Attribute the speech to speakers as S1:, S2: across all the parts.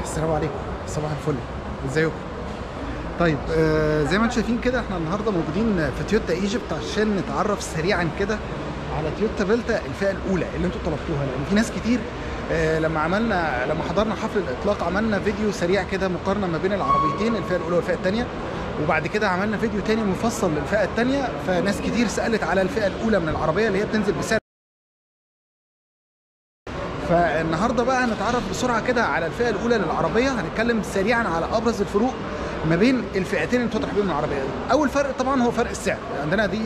S1: السلام عليكم صباح الفل ازيكم طيب آه زي ما انتم شايفين كده احنا النهارده موجودين في تويوتا ايجيبت عشان نتعرف سريعا كده على تويوتا فيلتا الفئه الاولى اللي انتم طلبتوها لان في ناس كتير آه لما عملنا لما حضرنا حفل الاطلاق عملنا فيديو سريع كده مقارنه ما بين العربيتين الفئه الاولى والفئه الثانيه وبعد كده عملنا فيديو تاني مفصل للفئه الثانيه فناس كتير سالت على الفئه الاولى من العربيه اللي هي بتنزل بسعر فالنهارده بقى هنتعرف بسرعه كده على الفئه الاولى للعربيه هنتكلم سريعا على ابرز الفروق ما بين الفئتين اللي بتطرح بيهم العربيه دي. اول فرق طبعا هو فرق السعر عندنا دي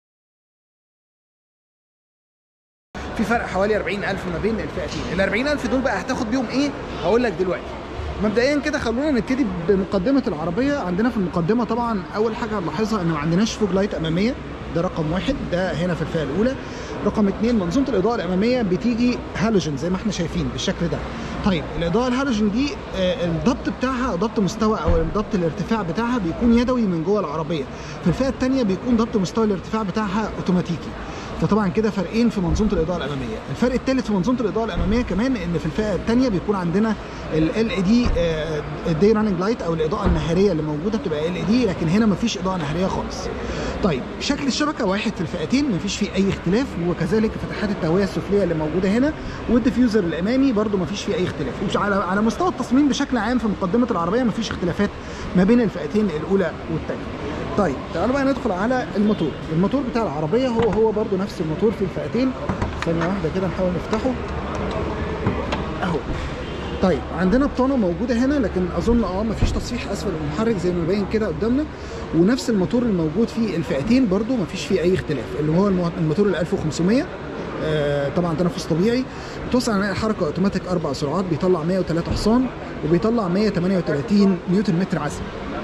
S1: في فرق حوالي 40000 ما بين الفئتين ال 40000 دول بقى هتاخد بيهم ايه هقول لك دلوقتي مبدئيا كده خلونا نبتدي بمقدمه العربيه عندنا في المقدمه طبعا اول حاجه هنلاحظها ان ما عندناش فوج لايت اماميه ده رقم واحد ده هنا في الفئه الاولى رقم اثنين منظومه الاضاءه الاماميه بتيجي هالوجين زي ما احنا شايفين بالشكل ده طيب الاضاءه الهالوجين دي آه، الضبط بتاعها ضبط مستوى او ضبط الارتفاع بتاعها بيكون يدوي من جوه العربيه في الفئه الثانيه بيكون ضبط مستوى الارتفاع بتاعها اوتوماتيكي فطبعا كده فرقين في منظومه الاضاءه الاماميه الفرق الثالث في منظومه الاضاءه الاماميه كمان ان في الفئه الثانيه بيكون عندنا ال اي دي الدي راننج لايت او الاضاءه النهاريه اللي موجوده بتبقى ال اي دي لكن هنا مفيش اضاءه نهاريه خالص طيب شكل الشبكه واحد في الفئتين مفيش فيه اي اختلاف وكذلك فتحات التهويه السفليه اللي موجوده هنا والديفيوزر الامامي برده مفيش فيه اي اختلاف ومش على على مستوى التصميم بشكل عام في مقدمه العربيه مفيش اختلافات ما بين الفئتين الاولى والثانيه طيب تعالوا بقى ندخل على الموتور الموتور بتاع العربيه هو هو برده نفس الموتور في الفئتين ثانيه واحده كده نحاول نفتحه اهو طيب عندنا بطانه موجوده هنا لكن اظن اه مفيش تصفيح اسفل المحرك زي ما باين كده قدامنا ونفس الموتور الموجود في الفئتين برده مفيش فيه اي اختلاف اللي هو المو- الموتور ال 1500 آه طبعا تنفس طبيعي بتوصل على حركه اوتوماتيك اربع سرعات بيطلع 103 حصان وبيطلع 138 نيوتن متر عزم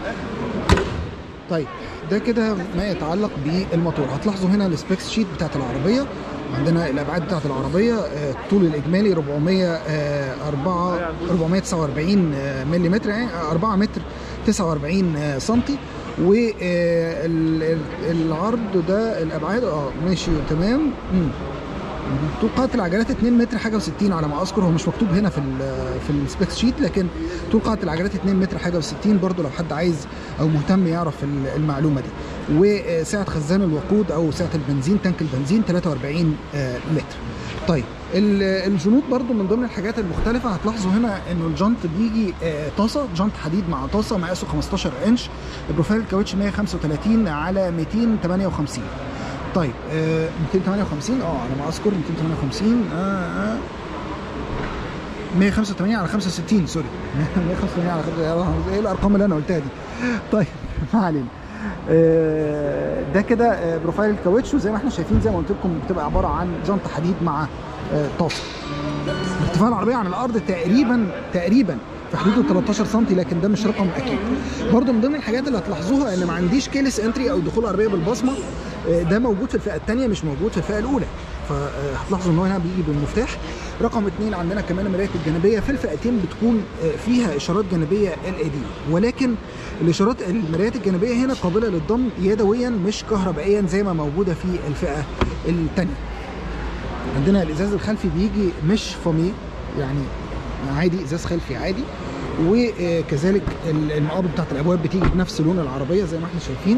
S1: طيب ده كده ما يتعلق بالموتور هتلاحظوا هنا السبيكس شيت بتاعت العربيه عندنا الابعاد بتاعت العربيه آه، الطول الاجمالي 404 449 آه، ملم يعني 4 متر 49 آه، سنتي والعرض ده الابعاد اه ماشي تمام مم. طول قاعده العجلات 2 متر حاجه و60 على ما اذكر هو مش مكتوب هنا في ال في السبيكس شيت لكن طول قاعده العجلات 2 متر حاجه و60 برضو لو حد عايز او مهتم يعرف ال- المعلومه دي وسعه خزان الوقود او سعه البنزين تانك البنزين 43 آه، لتر طيب ال- الجنوط برضو من ضمن الحاجات المختلفة هتلاحظوا هنا انه الجنط بيجي آه، طاسة جنط حديد مع طاسة مقاسه 15 انش بروفايل الكاوتش 135 على 258 طيب آه 258 اه على ما اذكر 258 اه اه 185 على 65 سوري 185 على 65 ايه الارقام اللي انا قلتها دي طيب ما علينا آه، ده كده آه، بروفايل الكاوتش وزي ما احنا شايفين زي ما قلت لكم بتبقى عباره عن جنط حديد مع آه، طاسه ارتفاع العربيه عن الارض تقريبا تقريبا في حدود 13 سم لكن ده مش رقم اكيد برضو من ضمن الحاجات اللي هتلاحظوها ان ما عنديش كيلس انتري او دخول عربيه بالبصمه آه، ده موجود في الفئه الثانيه مش موجود في الفئه الاولى فهتلاحظوا ان هو هنا بيجي بالمفتاح رقم اثنين عندنا كمان المرايات الجانبيه في الفئتين بتكون آه، فيها اشارات جانبيه ال اي دي ولكن الاشارات المرايات الجانبيه هنا قابله للضم يدويا مش كهربائيا زي ما موجوده في الفئه الثانيه عندنا الازاز الخلفي بيجي مش فامي يعني عادي ازاز خلفي عادي وكذلك المقابض بتاعت الابواب بتيجي بنفس لون العربيه زي ما احنا شايفين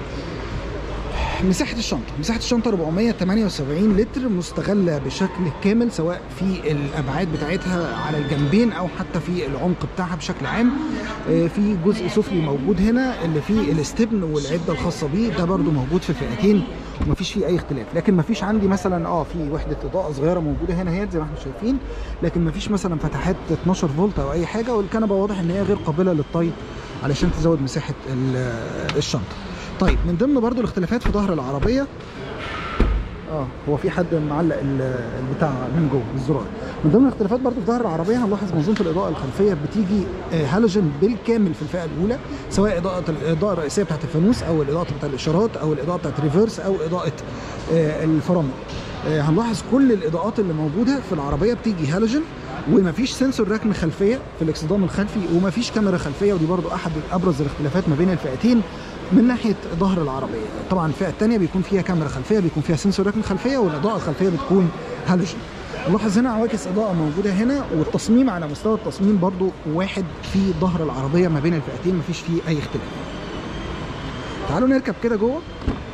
S1: مساحه الشنطه مساحه الشنطه 478 لتر مستغله بشكل كامل سواء في الابعاد بتاعتها على الجنبين او حتى في العمق بتاعها بشكل عام آه، في جزء سفلي موجود هنا اللي فيه الاستبن والعده الخاصه بيه ده برده موجود في الفئتين ومفيش فيه اي اختلاف لكن مفيش عندي مثلا اه في وحده اضاءه صغيره موجوده هنا اهيت زي ما احنا شايفين لكن مفيش مثلا فتحات 12 فولت او اي حاجه والكنبه واضح ان هي غير قابله للطي علشان تزود مساحه ال- الشنطه طيب من ضمن برضو الاختلافات في ظهر العربيه اه هو في حد معلق ال- البتاع من جوه الزرار من ضمن الاختلافات برضو في ظهر العربيه هنلاحظ منظومه الاضاءه الخلفيه بتيجي آه، هالوجين بالكامل في الفئه الاولى سواء اضاءه الاضاءه الرئيسيه بتاعت الفانوس او الاضاءه بتاعت الاشارات او الاضاءه بتاعت ريفرس او اضاءه آه، الفرامل آه، هنلاحظ كل الاضاءات اللي موجوده في العربيه بتيجي هالوجين ومفيش سنسور ركن خلفيه في الاكسدام الخلفي ومفيش كاميرا خلفيه ودي برضو احد ابرز الاختلافات ما بين الفئتين من ناحيه ظهر العربيه طبعا الفئه الثانيه بيكون فيها كاميرا خلفيه بيكون فيها سنسور ركن خلفيه والاضاءه الخلفيه بتكون هالوجين نلاحظ هنا عواكس اضاءه موجوده هنا والتصميم على مستوى التصميم برضو واحد في ظهر العربيه ما بين الفئتين مفيش فيه اي اختلاف تعالوا نركب كده جوه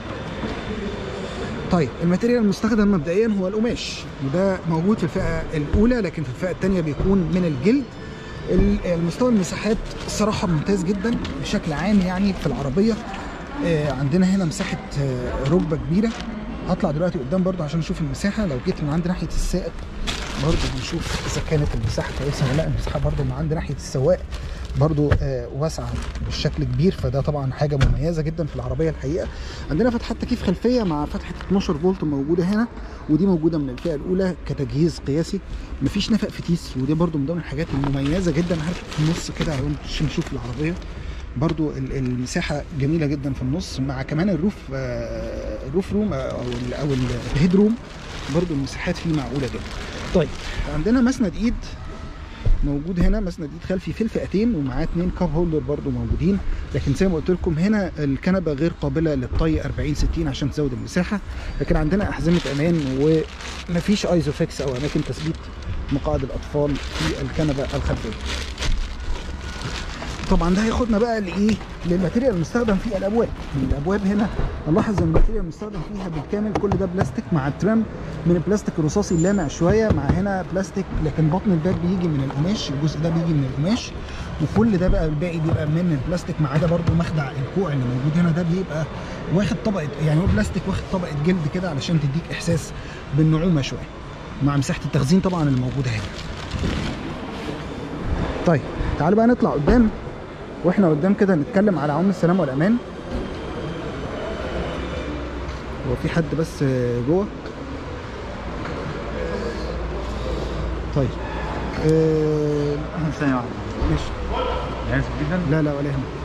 S1: طيب الماتيريال المستخدم مبدئيا هو القماش وده موجود في الفئه الاولى لكن في الفئه الثانيه بيكون من الجلد ال- المستوى المساحات الصراحه ممتاز جدا بشكل عام يعني في العربيه آه، عندنا هنا مساحه آه، ركبه كبيره هطلع دلوقتي قدام برضو عشان نشوف المساحه لو جيت من عند ناحيه السائق برضو بنشوف اذا كانت المساحه كويسه ولا لا المساحه برضو من عند ناحيه السواق برضو آه، واسعه بشكل كبير فده طبعا حاجه مميزه جدا في العربيه الحقيقه عندنا فتحه تكييف خلفيه مع فتحه 12 فولت موجوده هنا ودي موجوده من الفئه الاولى كتجهيز قياسي مفيش نفق فتيس ودي برضو من ضمن الحاجات المميزه جدا هركب في النص كده عشان نشوف العربيه برضو ال- المساحه جميله جدا في النص مع كمان الروف آه، الروف روم آه، او ال- او ال- الهيد روم برضو المساحات فيه معقوله جدا طيب عندنا مسند ايد موجود هنا مسند ايد خلفي في الفئتين ومعاه اتنين كاب هولدر برضو موجودين لكن زي ما قلت لكم هنا الكنبه غير قابله للطي 40 60 عشان تزود المساحه لكن عندنا احزمه امان ومفيش ايزوفيكس او اماكن تثبيت مقاعد الاطفال في الكنبه الخلفيه طبعا ده هياخدنا بقى لايه للماتيريال المستخدم في الابواب الابواب هنا نلاحظ ان الماتيريال المستخدم فيها بالكامل كل ده بلاستيك مع الترم من البلاستيك الرصاصي اللامع شويه مع هنا بلاستيك لكن بطن الباب بيجي من القماش الجزء ده بيجي من القماش وكل ده بقى الباقي بيبقى من البلاستيك ما عدا برده مخدع الكوع اللي موجود هنا ده بيبقى واخد طبقه يعني هو بلاستيك واخد طبقه جلد كده علشان تديك احساس بالنعومه شويه مع مساحه التخزين طبعا اللي موجوده هنا طيب تعالوا بقى نطلع قدام واحنا قدام كده نتكلم على عم السلام والامان هو في حد بس جوه طيب آه
S2: ثانية واحدة
S1: ماشي
S2: يعني اسف جدا
S1: لا لا ولا يهمك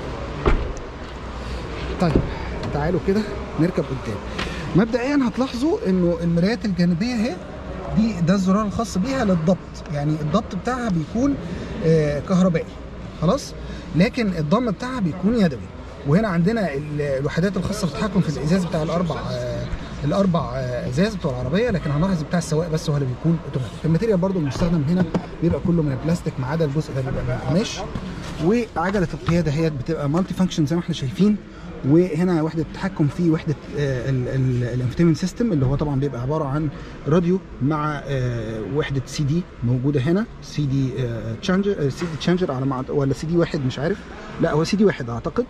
S1: طيب تعالوا كده نركب قدام مبدئيا هتلاحظوا انه المرايات الجانبيه اهي دي ده الزرار الخاص بيها للضبط يعني الضبط بتاعها بيكون آه كهربائي خلاص لكن الضم بتاعها بيكون يدوي وهنا عندنا ال- الوحدات الخاصه بالتحكم في الازاز بتاع الاربع آه الاربع آه، ازاز بتوع العربيه لكن هنلاحظ بتاع السواق بس هو اللي بيكون اوتوماتيك الماتيريال برضو المستخدم هنا بيبقى كله من البلاستيك ما عدا الجزء ده بيبقى من القماش وعجله القياده هي بتبقى مالتي فانكشن زي ما احنا شايفين وهنا وحده التحكم في وحده الانفتيمنت سيستم اللي هو طبعا بيبقى عباره عن راديو مع آه، وحده سي دي موجوده هنا سي دي تشانجر سي دي تشانجر على ما أعت- ولا سي دي واحد مش عارف لا هو سي دي واحد اعتقد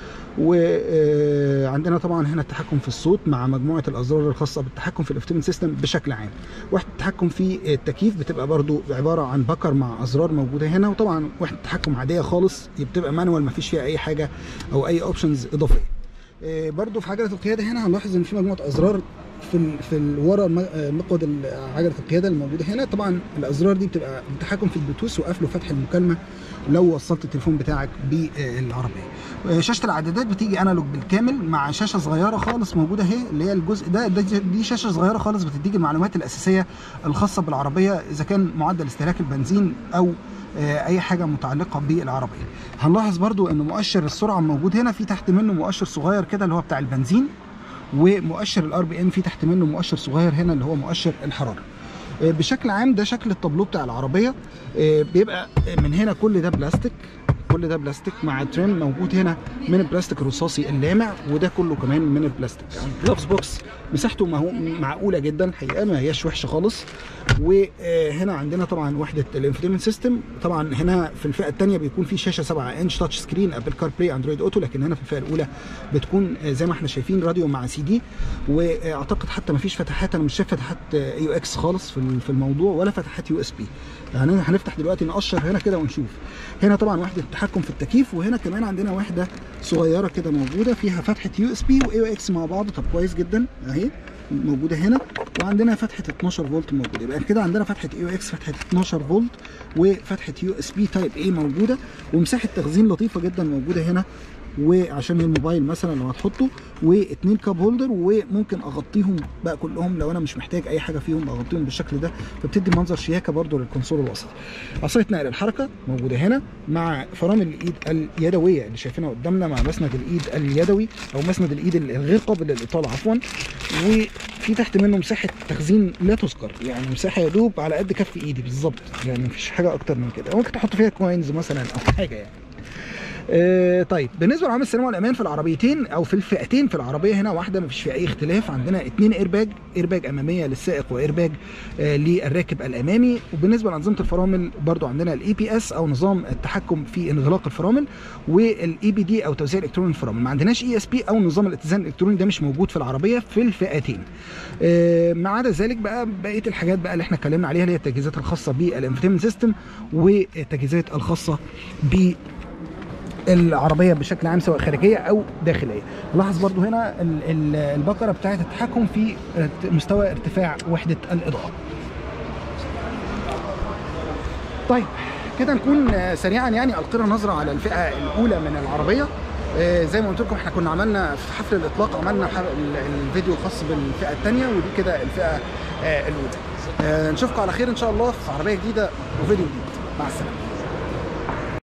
S1: وعندنا طبعا هنا التحكم في الصوت مع مجموعه الازرار الخاصه بالتحكم في الافتيمنت سيستم بشكل عام وحده التحكم في التكييف بتبقى برضو عباره عن بكر مع ازرار موجوده هنا وطبعا وحده تحكم عاديه خالص بتبقى مانوال ما فيش فيها اي حاجه او اي اوبشنز اضافيه آه، برضو في عجله القياده هنا هنلاحظ ان في مجموعه ازرار في ال في ال ورا الم- آه، مقود ال- عجله القياده الموجوده هنا طبعا الازرار دي بتبقى التحكم في البلوتوث وقفل وفتح المكالمه لو وصلت التليفون بتاعك بالعربيه آه، شاشه العدادات بتيجي انالوج بالكامل مع شاشه صغيره خالص موجوده اهي اللي هي الجزء ده, ده دي شاشه صغيره خالص بتديك المعلومات الاساسيه الخاصه بالعربيه اذا كان معدل استهلاك البنزين او آه، اي حاجه متعلقه بالعربيه هنلاحظ برضو ان مؤشر السرعه موجود هنا في تحت منه مؤشر صغير كده اللي هو بتاع البنزين ومؤشر الار بي ام في تحت منه مؤشر صغير هنا اللي هو مؤشر الحراره آه، بشكل عام ده شكل التابلو بتاع العربيه آه، بيبقى من هنا كل ده بلاستيك كل ده بلاستيك مع تريم موجود هنا من البلاستيك الرصاصي اللامع وده كله كمان من البلاستيك الجلافز بوكس مساحته مهو- معقوله جدا الحقيقه ما هياش وحشه خالص وهنا عندنا طبعا وحده الانفوتينمنت سيستم طبعا هنا في الفئه الثانيه بيكون في شاشه 7 انش تاتش سكرين ابل كار بلاي اندرويد اوتو لكن هنا في الفئه الاولى بتكون آه، زي ما احنا شايفين راديو مع سي دي واعتقد حتى ما فيش فتحات انا مش شايف فتحات يو اكس خالص في ال- في الموضوع ولا فتحات يو اس بي يعني هنفتح دلوقتي نقشر هنا كده ونشوف هنا طبعا وحده التحكم في التكييف وهنا كمان عندنا وحده صغيره كده موجوده فيها فتحه يو اس بي واي اكس مع بعض طب كويس جدا اهي موجوده هنا وعندنا فتحه 12 فولت موجوده يبقى كده عندنا فتحه اي او اكس فتحه 12 فولت وفتحه يو اس بي تايب اي موجوده ومساحه تخزين لطيفه جدا موجوده هنا وعشان الموبايل مثلا لو هتحطه واثنين كاب هولدر وممكن اغطيهم بقى كلهم لو انا مش محتاج اي حاجه فيهم اغطيهم بالشكل ده فبتدي منظر شياكه برده للكونسول الوسطي عصايه نقل الحركه موجوده هنا مع فرامل الايد اليدويه اللي شايفينها قدامنا مع مسند الايد اليدوي او مسند الايد الغير قابل للاطاله عفوا وفي تحت منه مساحه تخزين لا تذكر يعني مساحه يا دوب على قد كف ايدي بالظبط يعني مفيش حاجه اكتر من كده ممكن تحط فيها كوينز مثلا او حاجه يعني آه طيب بالنسبه لعوامل السلامه والامان في العربيتين او في الفئتين في العربيه هنا واحده مفيش فيها اي اختلاف عندنا اثنين ايرباج ايرباج اماميه للسائق وايرباج آه للراكب الامامي وبالنسبه لانظمه الفرامل برضو عندنا الاي بي اس او نظام التحكم في انغلاق الفرامل والاي بي دي او توزيع الكتروني الفرامل ما عندناش اي اس بي او نظام الاتزان الالكتروني ده مش موجود في العربيه في الفئتين آه ما عدا ذلك بقى بقيه الحاجات بقى اللي احنا اتكلمنا عليها اللي هي التجهيزات الخاصه بالانفتيمنت سيستم والتجهيزات الخاصه ب العربيه بشكل عام سواء خارجيه او داخليه لاحظ برضو هنا ال- ال- البقره بتاعه التحكم في ارت- مستوى ارتفاع وحده الاضاءه طيب كده نكون آه، سريعا يعني القينا نظره على الفئه الاولى من العربيه آه، زي ما قلت لكم احنا كنا عملنا في حفل الاطلاق عملنا ح- ال- الفيديو الخاص بالفئه الثانيه ودي كده الفئه آه، الاولى آه، نشوفكم على خير ان شاء الله في عربيه جديده وفيديو جديد مع السلامه